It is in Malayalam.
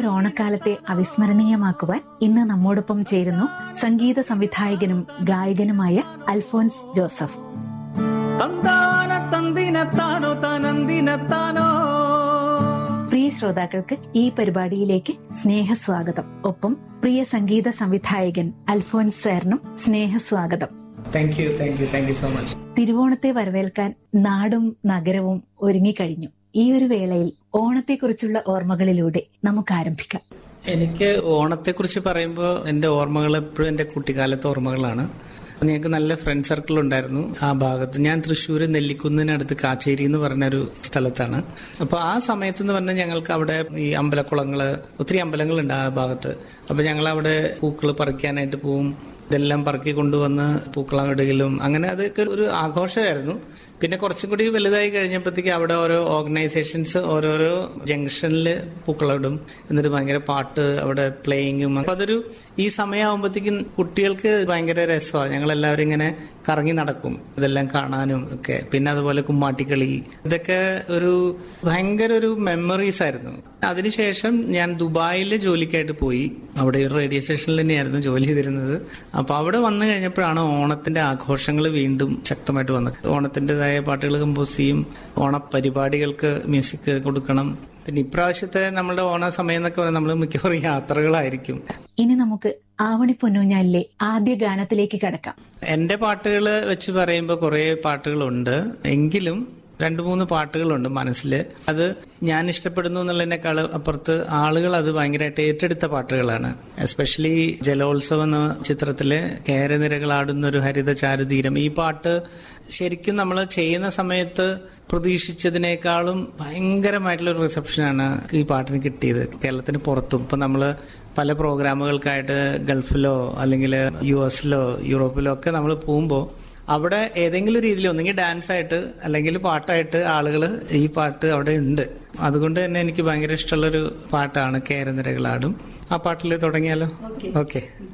ഒരു ഓണക്കാലത്തെ അവിസ്മരണീയമാക്കുവാൻ ഇന്ന് നമ്മോടൊപ്പം ചേരുന്നു സംഗീത സംവിധായകനും ഗായകനുമായ അൽഫോൻസ് ജോസഫ് തന്താന തന്തിനത്താനോ താനന്ദിനത്താനോ പ്രിയ ശ്രോതാക്കൾക്ക് ഈ പരിപാടിയിലേക്ക് സ്നേഹസ്വാഗതം ഒപ്പം പ്രിയ സംഗീത സംവിധായകൻ അൽഫോൻസ് സാറിനും സ്നേഹസ്വാഗതം thank you thank you thank you so much തിരുവോണത്തെ വരവേൽക്കാൻ നാടും നഗരവും ഒരുങ്ങിക്കഴിഞ്ഞു ഈ ഒരു വേളയിൽ ഓണത്തെക്കുറിച്ചുള്ള ഓർമ്മകളിലൂടെ നമുക്ക് ആരംഭിക്കാം എനിക്ക് ഓണത്തെക്കുറിച്ച് പറയുമ്പോൾ എൻ്റെ ഓർമ്മകൾ എപ്പോഴും എൻ്റെ കുട്ടിക്കാലത്തെ ഓർമ്മകളാണ് ഞങ്ങൾക്ക് നല്ല ഫ്രണ്ട് സർക്കിൾ ഉണ്ടായിരുന്നു ആ ഭാഗത്ത് ഞാൻ തൃശ്ശൂർ നെല്ലിക്കുന്നിനടുത്ത് കാച്ചേരി എന്ന് പറഞ്ഞ ഒരു സ്ഥലത്താണ് അപ്പോൾ ആ സമയത്ത് എന്ന് പറഞ്ഞാൽ ഞങ്ങൾക്ക് അവിടെ ഈ അമ്പലക്കുളങ്ങള് ഒത്തിരി അമ്പലങ്ങളുണ്ട് ആ ഭാഗത്ത് അപ്പോൾ ഞങ്ങൾ അവിടെ പൂക്കൾ പറിക്കാനായിട്ട് പോവും ഇതെല്ലാം പറക്കി കൊണ്ടുവന്ന് പൂക്കളം ഇടുകയിലും അങ്ങനെ അതൊക്കെ ഒരു ആഘോഷമായിരുന്നു പിന്നെ കുറച്ചും കൂടി വലുതായി കഴിഞ്ഞപ്പോഴത്തേക്ക് അവിടെ ഓരോ ഓർഗനൈസേഷൻസ് ഓരോരോ ജംഗ്ഷനിൽ പൂക്കളമിടും എന്നിട്ട് ഭയങ്കര പാട്ട് അവിടെ പ്ലേയിങ്ങും അപ്പൊ അതൊരു ഈ സമയമാകുമ്പോഴത്തേക്കും കുട്ടികൾക്ക് ഭയങ്കര രസമാണ് ഞങ്ങൾ എല്ലാവരും ഇങ്ങനെ കറങ്ങി നടക്കും ഇതെല്ലാം കാണാനും ഒക്കെ പിന്നെ അതുപോലെ കുമ്മാട്ടിക്കളി ഇതൊക്കെ ഒരു ഭയങ്കര ഒരു മെമ്മറീസ് ആയിരുന്നു അതിനുശേഷം ഞാൻ ദുബായിൽ ജോലിക്കായിട്ട് പോയി അവിടെ ഒരു റേഡിയോ സ്റ്റേഷനിൽ തന്നെയായിരുന്നു ജോലി ചെയ്തിരുന്നത് അപ്പൊ അവിടെ വന്നു കഴിഞ്ഞപ്പോഴാണ് ഓണത്തിന്റെ ആഘോഷങ്ങൾ വീണ്ടും ശക്തമായിട്ട് വന്നത് ഓണത്തിൻ്റെതായ പാട്ടുകൾ കമ്പോസ് ചെയ്യും ഓണപരിപാടികൾക്ക് മ്യൂസിക് കൊടുക്കണം പിന്നെ ഇപ്രാവശ്യത്തെ നമ്മുടെ ഓണ സമയം എന്നൊക്കെ പറഞ്ഞാൽ നമ്മൾ മിക്കവാറും യാത്രകളായിരിക്കും ഇനി നമുക്ക് ആവണി പൊന്നൂഞ്ഞാലിലെ ആദ്യ ഗാനത്തിലേക്ക് കടക്കാം എന്റെ പാട്ടുകൾ വെച്ച് പറയുമ്പോൾ കുറെ പാട്ടുകളുണ്ട് എങ്കിലും രണ്ടു മൂന്ന് പാട്ടുകളുണ്ട് മനസ്സിൽ അത് ഞാൻ ഇഷ്ടപ്പെടുന്നു എന്നുള്ളതിനേക്കാൾ അപ്പുറത്ത് ആളുകൾ അത് ഭയങ്കരമായിട്ട് ഏറ്റെടുത്ത പാട്ടുകളാണ് എസ്പെഷ്യലി ജലോത്സവം എന്ന ചിത്രത്തിലെ കേരനിരകളാടുന്ന ഒരു ഹരിത ചാരുതീരം ഈ പാട്ട് ശരിക്കും നമ്മൾ ചെയ്യുന്ന സമയത്ത് പ്രതീക്ഷിച്ചതിനേക്കാളും ഭയങ്കരമായിട്ടുള്ള ഒരു റിസപ്ഷനാണ് ഈ പാട്ടിന് കിട്ടിയത് കേരളത്തിന് പുറത്തും ഇപ്പൊ നമ്മള് പല പ്രോഗ്രാമുകൾക്കായിട്ട് ഗൾഫിലോ അല്ലെങ്കിൽ യു എസിലോ യൂറോപ്പിലോ ഒക്കെ നമ്മൾ പോകുമ്പോൾ അവിടെ ഏതെങ്കിലും രീതിയിൽ ഒന്നെങ്കിൽ ഡാൻസ് ആയിട്ട് അല്ലെങ്കിൽ പാട്ടായിട്ട് ആളുകൾ ഈ പാട്ട് അവിടെ ഉണ്ട് അതുകൊണ്ട് തന്നെ എനിക്ക് ഭയങ്കര ഇഷ്ടമുള്ളൊരു പാട്ടാണ് കേരനിരകളാടും ആ പാട്ടിൽ തുടങ്ങിയാലോ ഓക്കെ